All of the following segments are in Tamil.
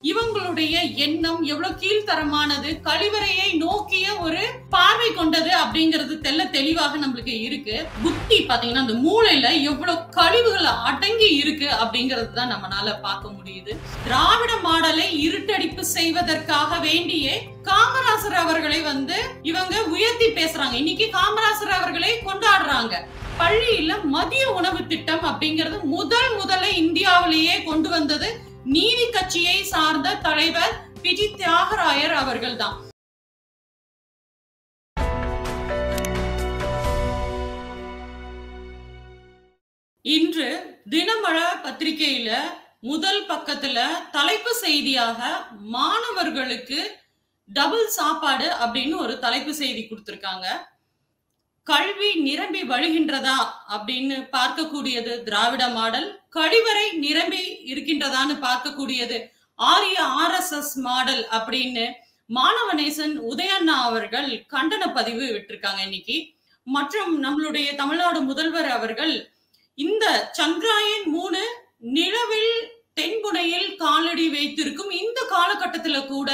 இவங்களுடைய எண்ணம் எவ்வளவு கீழ்த்தரமானது கழிவறையை நோக்கிய ஒரு பார்வை கொண்டது அப்படிங்கிறது தெல்ல தெளிவாக நம்மளுக்கு இருக்கு புத்தி பாத்தீங்கன்னா அந்த மூளையில எவ்வளவு கழிவுகள் அடங்கி இருக்கு அப்படிங்கிறது தான் நம்மளால பார்க்க முடியுது திராவிட மாடலை இருட்டடிப்பு செய்வதற்காக வேண்டியே காமராசர் அவர்களை வந்து இவங்க உயர்த்தி பேசுறாங்க இன்னைக்கு காமராசர் அவர்களை கொண்டாடுறாங்க பள்ளியில மதிய உணவு திட்டம் அப்படிங்கிறது முதல் முதல்ல இந்தியாவிலேயே கொண்டு வந்தது நீதி கட்சியை சார்ந்த தலைவர் பிஜி தியாகராயர் அவர்கள் தான் இன்று தினமழ பத்திரிகையில முதல் பக்கத்துல தலைப்பு செய்தியாக மாணவர்களுக்கு டபுள் சாப்பாடு அப்படின்னு ஒரு தலைப்பு செய்தி கொடுத்திருக்காங்க கல்வி நிரம்பி வழிகின்றதா அப்படின்னு பார்க்கக்கூடியது திராவிட மாடல் கழிவறை நிரம்பி இருக்கின்றதான்னு பார்க்கக்கூடியது ஆரிய ஆர் எஸ் எஸ் மாடல் அப்படின்னு மாணவநேசன் உதயண்ணா அவர்கள் கண்டன பதிவு விட்டிருக்காங்க இன்னைக்கு மற்றும் நம்மளுடைய தமிழ்நாடு முதல்வர் அவர்கள் இந்த சந்திராயன் மூணு நிலவில் தென்புனையில் காலடி வைத்திருக்கும் இந்த காலகட்டத்துல கூட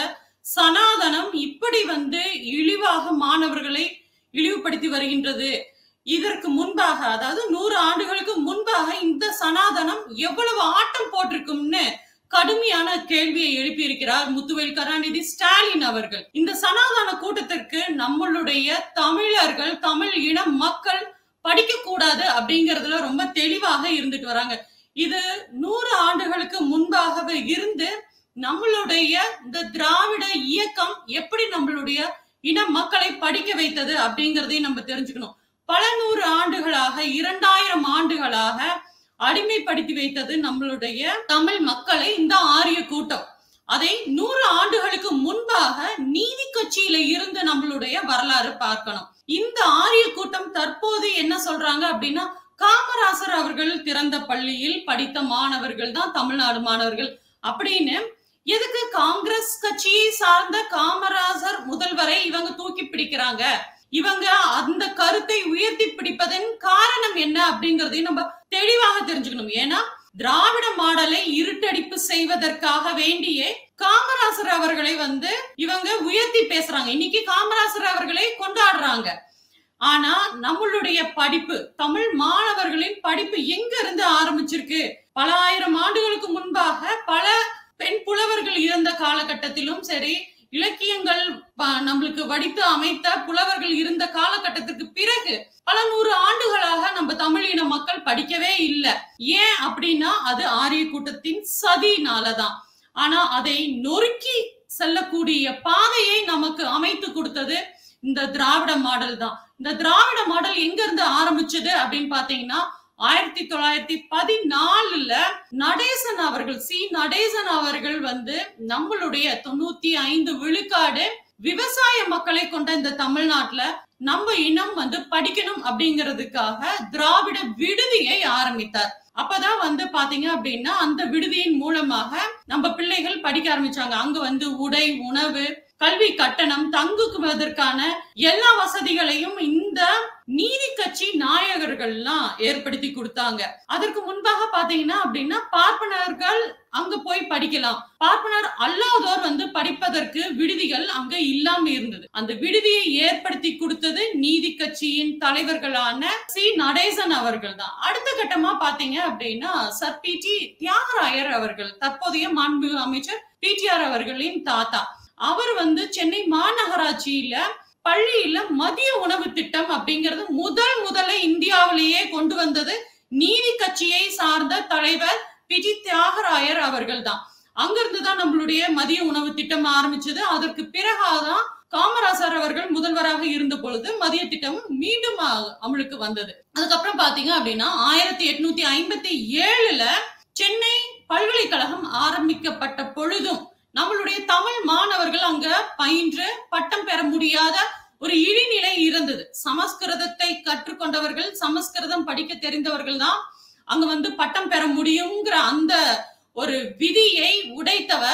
சனாதனம் இப்படி வந்து இழிவாக மாணவர்களை இழிவுபடுத்தி வருகின்றது இதற்கு முன்பாக அதாவது நூறு ஆண்டுகளுக்கு முன்பாக இந்த சனாதனம் எவ்வளவு ஆட்டம் போட்டிருக்கும்னு கடுமையான கேள்வியை எழுப்பியிருக்கிறார் முத்துவேல் கருணாநிதி ஸ்டாலின் அவர்கள் இந்த சனாதன கூட்டத்திற்கு நம்மளுடைய தமிழர்கள் தமிழ் இன மக்கள் படிக்க கூடாது அப்படிங்கறதுல ரொம்ப தெளிவாக இருந்துட்டு வராங்க இது நூறு ஆண்டுகளுக்கு முன்பாகவே இருந்து நம்மளுடைய இந்த திராவிட இயக்கம் எப்படி நம்மளுடைய இன மக்களை படிக்க வைத்தது அப்படிங்கறதையும் நம்ம தெரிஞ்சுக்கணும் பல நூறு ஆண்டுகளாக இரண்டாயிரம் ஆண்டுகளாக அடிமைப்படுத்தி வைத்தது நம்மளுடைய தமிழ் மக்களை இந்த ஆரிய கூட்டம் அதை நூறு ஆண்டுகளுக்கு முன்பாக நீதி கட்சியில இருந்து நம்மளுடைய வரலாறு பார்க்கணும் இந்த ஆரிய கூட்டம் தற்போது என்ன சொல்றாங்க அப்படின்னா காமராசர் அவர்கள் திறந்த பள்ளியில் படித்த மாணவர்கள் தான் தமிழ்நாடு மாணவர்கள் அப்படின்னு எதுக்கு காங்கிரஸ் கட்சியை சார்ந்த காமராசர் முதல்வரை இவங்க தூக்கி பிடிக்கிறாங்க இவங்க அந்த கருத்தை உயர்த்தி பிடிப்பதன் காரணம் என்ன அப்படிங்கறதையும் நம்ம தெளிவாக தெரிஞ்சுக்கணும் ஏன்னா திராவிட மாடலை இருட்டடிப்பு செய்வதற்காக வேண்டியே காமராசர் அவர்களை வந்து இவங்க உயர்த்தி பேசுறாங்க இன்னைக்கு காமராசர் அவர்களை கொண்டாடுறாங்க ஆனா நம்மளுடைய படிப்பு தமிழ் மாணவர்களின் படிப்பு எங்க இருந்து ஆரம்பிச்சிருக்கு பல ஆயிரம் ஆண்டுகளுக்கு முன்பாக பல பெண் புலவர்கள் இருந்த காலகட்டத்திலும் சரி இலக்கியங்கள் நம்மளுக்கு வடித்து அமைத்த புலவர்கள் இருந்த காலகட்டத்திற்கு பிறகு பல நூறு ஆண்டுகளாக நம்ம தமிழின மக்கள் படிக்கவே இல்லை ஏன் அப்படின்னா அது ஆரிய கூட்டத்தின் சதினாலதான் ஆனா அதை நொறுக்கி செல்லக்கூடிய பாதையை நமக்கு அமைத்து கொடுத்தது இந்த திராவிட மாடல் தான் இந்த திராவிட மாடல் எங்க இருந்து ஆரம்பிச்சது அப்படின்னு பாத்தீங்கன்னா ஆயிரத்தி தொள்ளாயிரத்தி பதினாலுல நடேசன் அவர்கள் சி நடேசன் அவர்கள் வந்து நம்மளுடைய தொண்ணூத்தி ஐந்து விழுக்காடு விவசாய மக்களை கொண்ட இந்த தமிழ்நாட்டுல நம்ம இனம் வந்து படிக்கணும் அப்படிங்கிறதுக்காக திராவிட விடுதியை ஆரம்பித்தார் அப்பதான் வந்து பாத்தீங்க அப்படின்னா அந்த விடுதியின் மூலமாக நம்ம பிள்ளைகள் படிக்க ஆரம்பிச்சாங்க அங்க வந்து உடை உணவு கல்வி கட்டணம் தங்குவதற்கான எல்லா வசதிகளையும் இந்த நீதி கட்சி நாயகர்கள்லாம் ஏற்படுத்தி கொடுத்தாங்க அதற்கு முன்பாக பாத்தீங்கன்னா அப்படின்னா பார்ப்பனர்கள் அங்க போய் படிக்கலாம் பார்ப்பனர் அல்லாதோர் வந்து படிப்பதற்கு விடுதிகள் அங்க இல்லாம இருந்தது அந்த விடுதியை ஏற்படுத்தி கொடுத்தது நீதி கட்சியின் தலைவர்களான சி நடேசன் அவர்கள் தான் அடுத்த கட்டமா பாத்தீங்க அப்படின்னா சர் பி டி தியாகராயர் அவர்கள் தற்போதைய மாண்பு அமைச்சர் பிடிஆர் அவர்களின் தாத்தா அவர் வந்து சென்னை மாநகராட்சியில பள்ளியில மதிய உணவு திட்டம் அப்படிங்கிறது முதல் முதல்ல இந்தியாவிலேயே கொண்டு வந்தது நீதி கட்சியை சார்ந்த தலைவர் பிஜி தியாகராயர் அவர்கள் தான் அங்கிருந்து தான் நம்மளுடைய மதிய உணவு திட்டம் ஆரம்பிச்சது அதற்கு பிறகாதான் காமராசர் அவர்கள் முதல்வராக இருந்த பொழுது மதிய திட்டம் மீண்டும் அமலுக்கு வந்தது அதுக்கப்புறம் பாத்தீங்க அப்படின்னா ஆயிரத்தி எட்நூத்தி ஐம்பத்தி ஏழுல சென்னை பல்கலைக்கழகம் ஆரம்பிக்கப்பட்ட பொழுதும் நம்மளுடைய தமிழ் மாணவர்கள் அங்க பயின்று பட்டம் பெற முடியாத ஒரு இழிநிலை இருந்தது சமஸ்கிருதத்தை கற்றுக்கொண்டவர்கள் சமஸ்கிருதம் படிக்க தெரிந்தவர்கள் தான் அங்க வந்து பட்டம் பெற முடியுங்கிற அந்த ஒரு விதியை உடைத்தவர்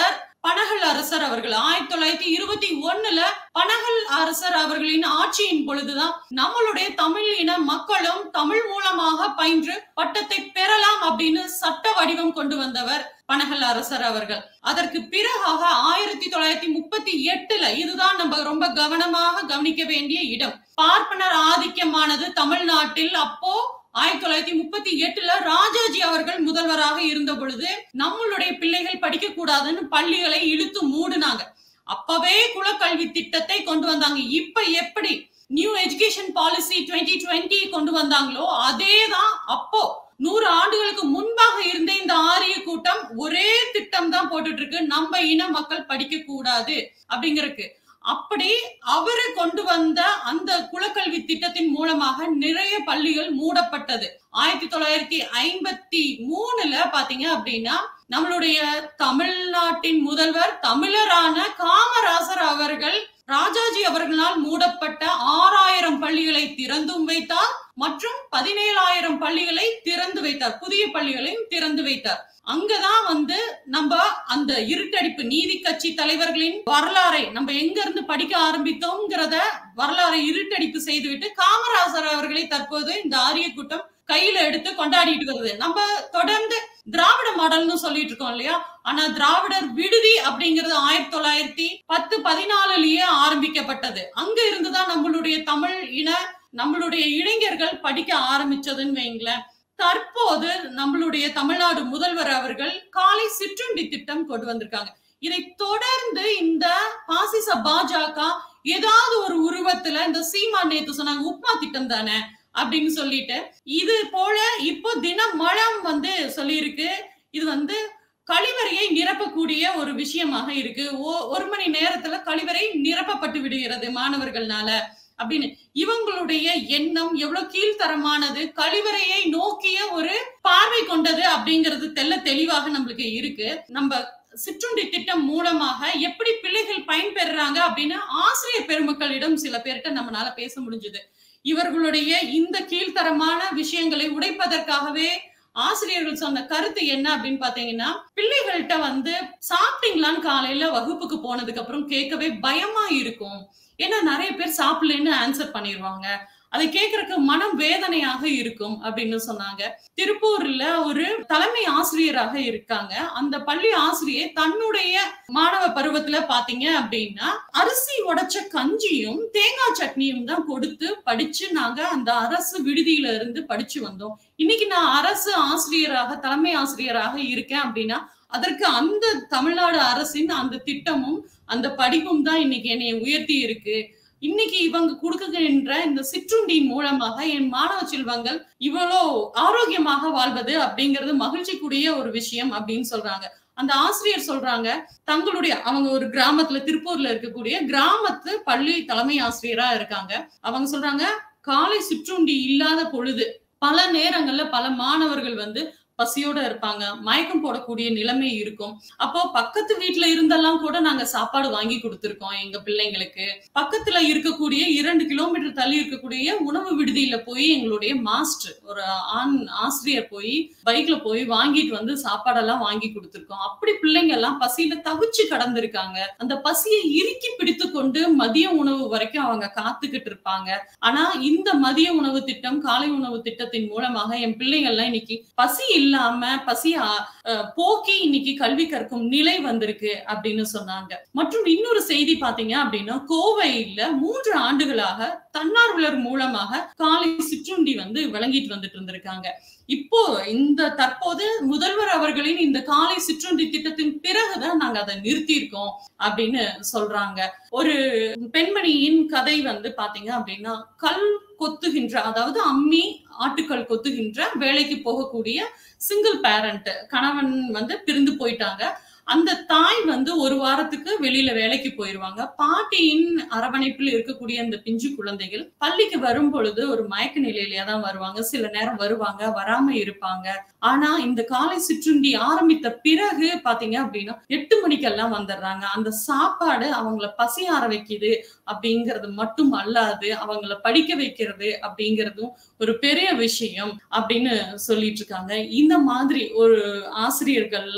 பனகல் அரசர் அவர்கள் ஆயிரத்தி தொள்ளாயிரத்தி இருபத்தி ஒண்ணுல பனகல் அரசர் அவர்களின் ஆட்சியின் பொழுதுதான் நம்மளுடைய தமிழ் இன மக்களும் தமிழ் மூலமாக பயின்று பட்டத்தை பெறலாம் அப்படின்னு சட்ட வடிவம் கொண்டு வந்தவர் பனகல் அரசர் அவர்கள் அதற்கு பிறகாக ஆயிரத்தி தொள்ளாயிரத்தி முப்பத்தி எட்டுல இதுதான் நம்ம ரொம்ப கவனமாக கவனிக்க வேண்டிய இடம் பார்ப்பனர் ஆதிக்கமானது தமிழ்நாட்டில் அப்போ ஆயிரத்தி தொள்ளாயிரத்தி முப்பத்தி எட்டுல ராஜாஜி அவர்கள் முதல்வராக இருந்த பொழுது நம்மளுடைய பிள்ளைகள் படிக்க கூடாதுன்னு பள்ளிகளை இழுத்து மூடினாங்க அப்பவே குலக்கல்வி திட்டத்தை கொண்டு வந்தாங்க இப்ப எப்படி new education policy twenty twenty கொண்டு வந்தாங்களோ அதேதான் அப்போ நூறு ஆண்டுகளுக்கு முன்பாக இருந்த இந்த ஆரிய கூட்டம் ஒரே திட்டம் தான் போட்டுட்டு இருக்கு நம்ம இன மக்கள் படிக்க கூடாது அப்படிங்கறதுக்கு அப்படி அவரு கொண்டு வந்த அந்த குலக்கல்வி திட்டத்தின் மூலமாக நிறைய பள்ளிகள் மூடப்பட்டது ஆயிரத்தி தொள்ளாயிரத்தி ஐம்பத்தி மூணுல பாத்தீங்க அப்படின்னா நம்மளுடைய தமிழ்நாட்டின் முதல்வர் தமிழரான காமராசர் அவர்கள் ராஜாஜி அவர்களால் மூடப்பட்ட ஆறாயிரம் பள்ளிகளை திறந்தும் வைத்தார் மற்றும் பதினேழாயிரம் பள்ளிகளை திறந்து வைத்தார் புதிய பள்ளிகளையும் திறந்து வைத்தார் அங்கதான் வந்து நம்ம அந்த இருட்டடிப்பு நீதி கட்சி தலைவர்களின் வரலாறை நம்ம எங்க இருந்து படிக்க ஆரம்பித்தோங்கிறத வரலாறை இருட்டடிப்பு செய்துவிட்டு காமராசர் அவர்களை தற்போது இந்த ஆரிய கூட்டம் கையில எடுத்து கொண்டாடிட்டு வருது நம்ம தொடர்ந்து திராவிட மாடல்னு சொல்லிட்டு இருக்கோம் இல்லையா ஆனா திராவிடர் விடுதி அப்படிங்கிறது ஆயிரத்தி தொள்ளாயிரத்தி பத்து பதினாலுலயே ஆரம்பிக்கப்பட்டது அங்க இருந்துதான் நம்மளுடைய தமிழ் இன நம்மளுடைய இளைஞர்கள் படிக்க ஆரம்பிச்சதுன்னு வைங்களேன் தற்போது நம்மளுடைய தமிழ்நாடு முதல்வர் அவர்கள் காலை சிற்றுண்டி திட்டம் கொண்டு வந்திருக்காங்க இதை தொடர்ந்து இந்த பாசிச பாஜக ஏதாவது ஒரு உருவத்துல இந்த சீமா நேத்து சொன்னாங்க உப்மா திட்டம் தானே அப்படின்னு சொல்லிட்டு இது போல இப்போ தினமழம் வந்து சொல்லியிருக்கு இது வந்து கழிவறையை நிரப்பக்கூடிய ஒரு விஷயமாக இருக்கு ஓ- ஒரு மணி நேரத்துல கழிவறை நிரப்பப்பட்டு விடுகிறது மாணவர்கள்னால அப்படின்னு இவங்களுடைய எண்ணம் எவ்வளவு கீழ்த்தரமானது கழிவறையை நோக்கிய ஒரு பார்வை கொண்டது அப்படிங்கிறது தெல்ல தெளிவாக நம்மளுக்கு இருக்கு நம்ம சிற்றுண்டி திட்டம் மூலமாக எப்படி பிள்ளைகள் பயன்பெறுறாங்க அப்படின்னு ஆசிரியர் பெருமக்களிடம் சில பேர்கிட்ட நம்மளால பேச முடிஞ்சது இவர்களுடைய இந்த கீழ்த்தரமான விஷயங்களை உடைப்பதற்காகவே ஆசிரியர்கள் சொன்ன கருத்து என்ன அப்படின்னு பாத்தீங்கன்னா பிள்ளைகள்கிட்ட வந்து சாப்பிட்டீங்களான்னு காலையில வகுப்புக்கு போனதுக்கு அப்புறம் கேட்கவே பயமா இருக்கும் ஏன்னா நிறைய பேர் சாப்பிடலன்னு ஆன்சர் பண்ணிடுவாங்க அதை கேட்கறதுக்கு மனம் வேதனையாக இருக்கும் அப்படின்னு சொன்னாங்க திருப்பூர்ல ஒரு தலைமை ஆசிரியராக இருக்காங்க அந்த பள்ளி ஆசிரியர் தன்னுடைய மாணவ பருவத்துல பாத்தீங்க அப்படின்னா அரிசி உடைச்ச கஞ்சியும் தேங்காய் சட்னியும் தான் கொடுத்து படிச்சு நாங்க அந்த அரசு விடுதியில இருந்து படிச்சு வந்தோம் இன்னைக்கு நான் அரசு ஆசிரியராக தலைமை ஆசிரியராக இருக்கேன் அப்படின்னா அதற்கு அந்த தமிழ்நாடு அரசின் அந்த திட்டமும் அந்த படிப்பும் தான் இன்னைக்கு என்னை உயர்த்தி இருக்கு இன்னைக்கு இவங்க கொடுக்குகின்ற இந்த சிற்றுண்டியின் மூலமாக என் மாணவ செல்வங்கள் இவ்வளோ ஆரோக்கியமாக வாழ்வது அப்படிங்கிறது மகிழ்ச்சிக்குரிய ஒரு விஷயம் அப்படின்னு சொல்றாங்க அந்த ஆசிரியர் சொல்றாங்க தங்களுடைய அவங்க ஒரு கிராமத்துல திருப்பூர்ல இருக்கக்கூடிய கிராமத்து பள்ளி தலைமை ஆசிரியரா இருக்காங்க அவங்க சொல்றாங்க காலை சிற்றுண்டி இல்லாத பொழுது பல நேரங்கள்ல பல மாணவர்கள் வந்து பசியோட இருப்பாங்க மயக்கம் போடக்கூடிய நிலைமை இருக்கும் அப்போ பக்கத்து வீட்டுல இருந்தெல்லாம் கூட நாங்க சாப்பாடு வாங்கி கொடுத்துருக்கோம் எங்க பிள்ளைங்களுக்கு பக்கத்துல இருக்கக்கூடிய இரண்டு கிலோமீட்டர் தள்ளி இருக்கக்கூடிய உணவு விடுதியில போய் எங்களுடைய மாஸ்டர் ஒரு ஆண் ஆசிரியர் போய் பைக்ல போய் வாங்கிட்டு வந்து சாப்பாடெல்லாம் வாங்கி கொடுத்துருக்கோம் அப்படி பிள்ளைங்க எல்லாம் பசியில தவிச்சு கடந்திருக்காங்க அந்த பசியை இறுக்கி பிடித்து கொண்டு மதிய உணவு வரைக்கும் அவங்க காத்துக்கிட்டு இருப்பாங்க ஆனா இந்த மதிய உணவு திட்டம் காலை உணவு திட்டத்தின் மூலமாக என் பிள்ளைங்க எல்லாம் இன்னைக்கு பசி இல்லாம பசி ஆ- அஹ் போக்கி இன்னைக்கு கல்வி கற்கும் நிலை வந்திருக்கு அப்படின்னு சொன்னாங்க மற்றும் இன்னொரு செய்தி பாத்தீங்க அப்படின்னா கோவையில மூன்று ஆண்டுகளாக தன்னார்வலர் மூலமாக காலை சிற்றுண்டி வந்து வழங்கிட்டு வந்துட்டு இருந்திருக்காங்க இப்போ இந்த தற்போது முதல்வர் அவர்களின் இந்த காலை சிற்றுண்டி திட்டத்தின் பிறகுதான் நாங்க அதை நிறுத்தியிருக்கோம் அப்படின்னு சொல்றாங்க ஒரு பெண்மணியின் கதை வந்து பாத்தீங்க அப்படின்னா கல் கொத்துகின்ற அதாவது அம்மி ஆட்டுக்கல் கொத்துகின்ற வேலைக்கு போகக்கூடிய சிங்கிள் பேரண்ட் கணவன் வந்து பிரிந்து போயிட்டாங்க அந்த தாய் வந்து ஒரு வாரத்துக்கு வெளியில வேலைக்கு போயிருவாங்க பாட்டியின் அரவணைப்பில் இருக்கக்கூடிய அந்த பிஞ்சு குழந்தைகள் பள்ளிக்கு வரும் பொழுது ஒரு மயக்க நிலையிலேயே தான் வருவாங்க சில நேரம் வருவாங்க வராம இருப்பாங்க ஆனா இந்த காலை சிற்றுண்டி ஆரம்பித்த பிறகு பாத்தீங்க அப்படின்னா எட்டு மணிக்கெல்லாம் வந்துடுறாங்க அந்த சாப்பாடு அவங்கள பசி ஆற வைக்குது அப்படிங்கிறது மட்டும் அல்லாது அவங்கள படிக்க வைக்கிறது அப்படிங்கிறதும் ஒரு பெரிய விஷயம் அப்படின்னு சொல்லிட்டு இருக்காங்க இந்த மாதிரி ஒரு ஆசிரியர்கள்லாம்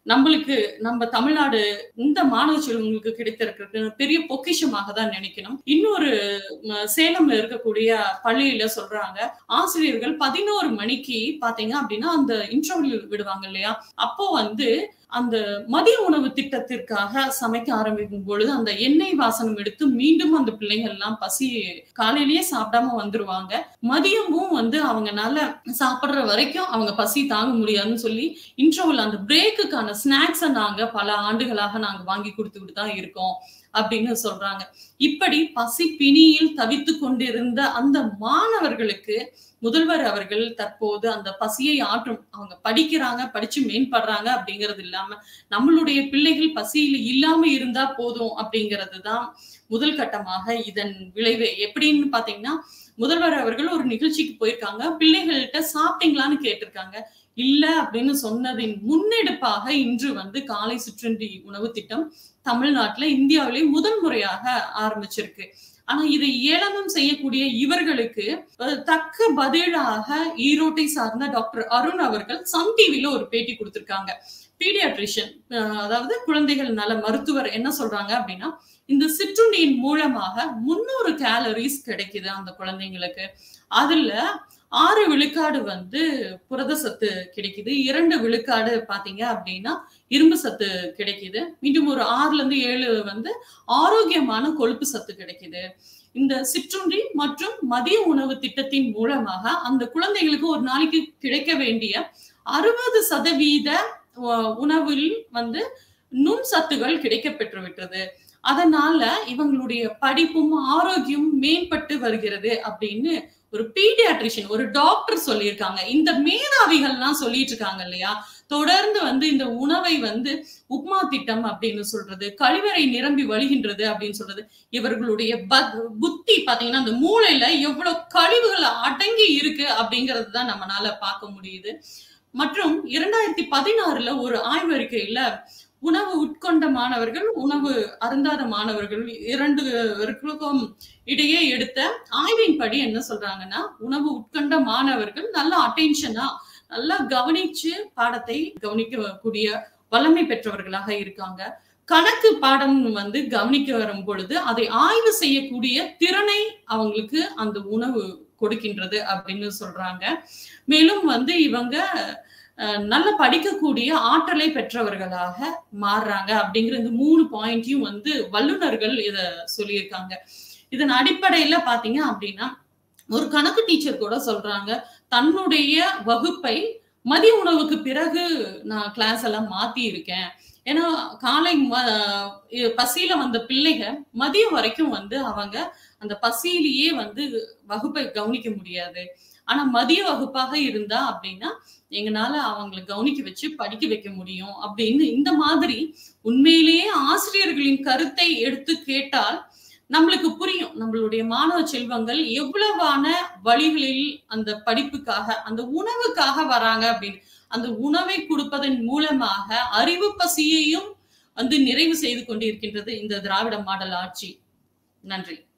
நம்மளுக்கு நம்ம தமிழ்நாடு இந்த மாணவ செல்வங்களுக்கு கிடைத்திருக்கிறது பெரிய பொக்கிஷமாக தான் நினைக்கணும் இன்னொரு ம, சேலம்ல இருக்கக்கூடிய பள்ளியில சொல்றாங்க ஆசிரியர்கள் பதினோரு மணிக்கு பாத்தீங்க அப்படின்னா அந்த இன்டர்வியூ விடுவாங்க இல்லையா அப்போ வந்து அந்த மதிய உணவு திட்டத்திற்காக சமைக்க ஆரம்பிக்கும் பொழுது அந்த எண்ணெய் வாசனம் எடுத்து மீண்டும் அந்த பிள்ளைகள் எல்லாம் பசி காலையிலேயே சாப்பிடாம வந்துருவாங்க மதியமும் வந்து அவங்கனால சாப்பிடுற வரைக்கும் அவங்க பசி தாங்க முடியாதுன்னு சொல்லி இன்டர்வல் அந்த பிரேக்குக்கான ஸ்நாக்ஸை நாங்க பல ஆண்டுகளாக நாங்க வாங்கி கொடுத்துக்கிட்டு தான் இருக்கோம் அப்படின்னு சொல்றாங்க இப்படி பசி பிணியில் தவித்து கொண்டிருந்த அந்த மாணவர்களுக்கு முதல்வர் அவர்கள் தற்போது அந்த பசியை ஆற்றும் அவங்க படிக்கிறாங்க படிச்சு மேம்படுறாங்க அப்படிங்கிறது இல்லாம நம்மளுடைய பிள்ளைகள் பசியில் இல்லாம இருந்தா போதும் அப்படிங்கிறது தான் முதல் கட்டமாக இதன் விளைவு எப்படின்னு பாத்தீங்கன்னா முதல்வர் அவர்கள் ஒரு நிகழ்ச்சிக்கு போயிருக்காங்க பிள்ளைகள்கிட்ட சாப்பிட்டீங்களான்னு கேட்டிருக்காங்க இல்ல அப்படின்னு சொன்னதின் முன்னெடுப்பாக இன்று வந்து காலை சிற்றுண்டி உணவு திட்டம் தமிழ்நாட்டுல இந்தியாவிலே முதல் முறையாக ஆரம்பிச்சிருக்கு ஆனா இதை ஏளனம் செய்யக்கூடிய இவர்களுக்கு அஹ், தக்க பதிலாக ஈரோட்டை சார்ந்த டாக்டர் அருண் அவர்கள் சன் டிவில ஒரு பேட்டி கொடுத்திருக்காங்க பீடியாட்ரிஷியன் அதாவது குழந்தைகள் நல மருத்துவர் என்ன சொல்றாங்க அப்படின்னா இந்த சிற்றுண்டியின் மூலமாக முன்னூறு கேலரிஸ் கிடைக்குது அந்த குழந்தைங்களுக்கு அதுல ஆறு விழுக்காடு வந்து புரத சத்து கிடைக்குது இரண்டு விழுக்காடு பாத்தீங்க அப்படின்னா இரும்பு சத்து கிடைக்குது மீண்டும் ஒரு ஆறுல இருந்து ஏழு வந்து ஆரோக்கியமான கொழுப்பு சத்து கிடைக்குது இந்த சிற்றுண்டி மற்றும் மதிய உணவு திட்டத்தின் மூலமாக அந்த குழந்தைகளுக்கு ஒரு நாளைக்கு கிடைக்க வேண்டிய அறுபது சதவீத உ- உணவில் வந்து நுண் சத்துகள் கிடைக்க பெற்று விட்டது அதனால இவங்களுடைய படிப்பும் ஆரோக்கியம் மேம்பட்டு வருகிறது அப்படின்னு ஒரு பீடியாட்ரிஷியன் ஒரு டாக்டர் சொல்லியிருக்காங்க இந்த மேதாவிகள்லாம் சொல்லிட்டு இருக்காங்க இல்லையா தொடர்ந்து வந்து இந்த உணவை வந்து உப்மா திட்டம் அப்படின்னு சொல்றது கழிவறை நிரம்பி வழிகின்றது அப்படின்னு சொல்றது இவர்களுடைய ப- புத்தி பாத்தீங்கன்னா அந்த மூளையில எவ்வளவு கழிவுகள் அடங்கி இருக்கு அப்படிங்கிறது தான் நம்மளால பார்க்க முடியுது மற்றும் இரண்டாயிரத்தி பதினாறுல ஒரு ஆய்வறிக்கையில உணவு உட்கொண்ட மாணவர்கள் உணவு அருந்தாத மாணவர்கள் இரண்டுக்கும் இடையே எடுத்த ஆய்வின்படி என்ன சொல்றாங்கன்னா உணவு உட்கொண்ட மாணவர்கள் நல்ல அட்டென்ஷனா நல்லா கவனிச்சு பாடத்தை கவனிக்கக்கூடிய வல்லமை பெற்றவர்களாக இருக்காங்க கணக்கு பாடம் வந்து கவனிக்க வரும் பொழுது அதை ஆய்வு செய்யக்கூடிய திறனை அவங்களுக்கு அந்த உணவு கொடுக்கின்றது அப்படின்னு சொல்றாங்க மேலும் வந்து இவங்க அஹ், நல்ல படிக்கக்கூடிய ஆற்றலை பெற்றவர்களாக மாறுறாங்க அப்படிங்கிற இந்த மூணு பாயிண்ட்டையும் வந்து வல்லுநர்கள் இத சொல்லியிருக்காங்க இதன் அடிப்படையில பாத்தீங்க அப்படின்னா ஒரு கணக்கு டீச்சர் கூட சொல்றாங்க தன்னுடைய வகுப்பை மதிய உணவுக்கு பிறகு நான் கிளாஸ் எல்லாம் மாத்தி இருக்கேன் ஏன்னா காலை ம- இ- பசியில வந்த பிள்ளைங்க மதியம் வரைக்கும் வந்து அவங்க அந்த பசியிலேயே வந்து வகுப்பை கவனிக்க முடியாது ஆனா மதிய வகுப்பாக இருந்தா அப்படின்னா எங்களால அவங்களை கவனிக்க வச்சு படிக்க வைக்க முடியும் அப்படின்னு இந்த மாதிரி உண்மையிலேயே ஆசிரியர்களின் கருத்தை எடுத்து கேட்டால் நம்மளுக்கு புரியும் நம்மளுடைய மாணவ செல்வங்கள் எவ்வளவான வழிகளில் அந்த படிப்புக்காக அந்த உணவுக்காக வராங்க அப்படின்னு அந்த உணவை கொடுப்பதன் மூலமாக அறிவு பசியையும் வந்து நிறைவு செய்து கொண்டிருக்கின்றது இந்த திராவிட மாடல் ஆட்சி நன்றி